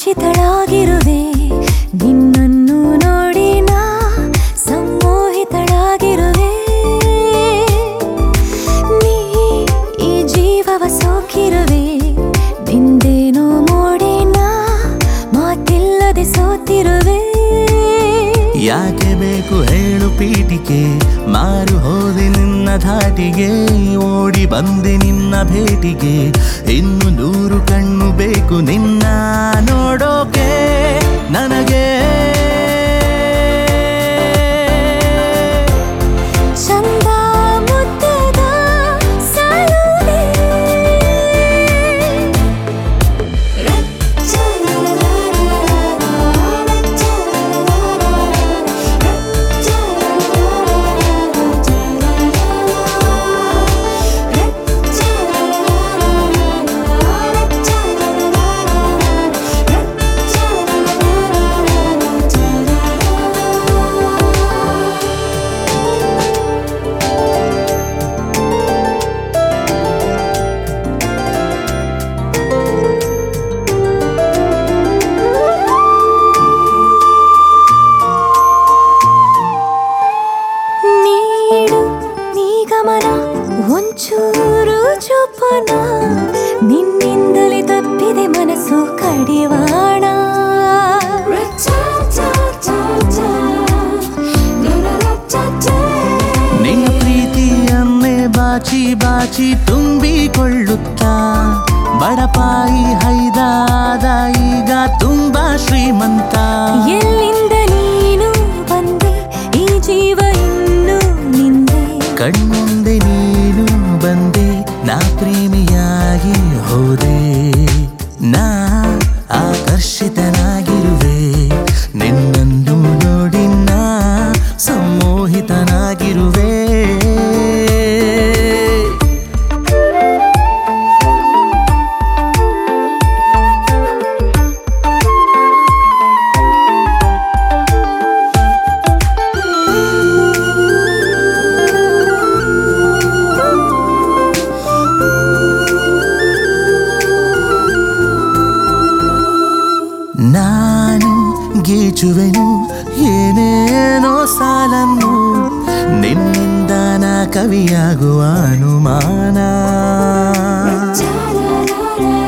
ಆಕರ್ಷಿತಳಾಗಿರುವೆ ನಿನ್ನನ್ನು ನೋಡಿ ನಾ ಸಂಮೋಹಿತಳಾಗಿರುವೆ ನೀ ಈ ಜೀವವ ಸೋಕಿರುವೆ ನಿಂದೇನೋ ಮೋಡಿ ನಾ ಮಾತಿಲ್ಲದೆ ಸೋತಿರುವೆ ಯಾಕೆ ಬೇಕು ಹೇಳು ಪೀಟಿಗೆ ಮಾರು ಹೋದೆ ನಿನ್ನ ಧಾಟಿಗೆ ಓಡಿ ಬಂದೆ ನಿನ್ನ ಭೇಟಿಗೆ ಇನ್ನು ನೂರು ಕಣ್ಣು ಬೇಕು ನಿನ್ನ ನೋಡೋಕೆ ನನಗೆ ಚಂದ ಮುದ್ದದ ಸಾಲುವೆ ನೀಡು ನೀ ಗಮನ ಒಂಚೂರು ಚುಪ್ಪನ ನಿನ್ನಿಂದಲೇ ತಪ್ಪಿದೆ ಮನಸ್ಸು ಕಡಿವಾಣ ನಿನ್ನ ಪ್ರೀತಿಯನ್ನೇ ಬಾಚಿ ಬಾಚಿ ತುಂಬಿಕೊಳ್ಳುತ್ತಾ ಬಡಪಾಯಿ ಹೈದಾದ ಈಗ ತುಂಬಾ ಶ್ರೀಮಂತ ಎಲ್ಲಿಂದ ನೀನು ಬಂದೆ ಈ ಜೀವ ಇನ್ನು ನಿಂದೆ ಕಣ್ಮುಂದೆ ನೀನು ಬಂದೆ ನಾ ಪ್ರೇಮಿಯಾಗಿ ಹೋದೆ ನಾ ಆಕರ್ಷಿತನಾಗಿರುವೆ ನಿನ್ನನ್ನು ನೋಡಿ ನಾ ಸಂಮೋಹಿತನಾಗಿರುವೆ ನಾನು ಗೀಚುವೆನು ಏನೇನೋ ಸಾಲನ್ನು ನಿನ್ನಿಂದ ನಾ ಕವಿಯಾಗುವ ಅನುಮಾನ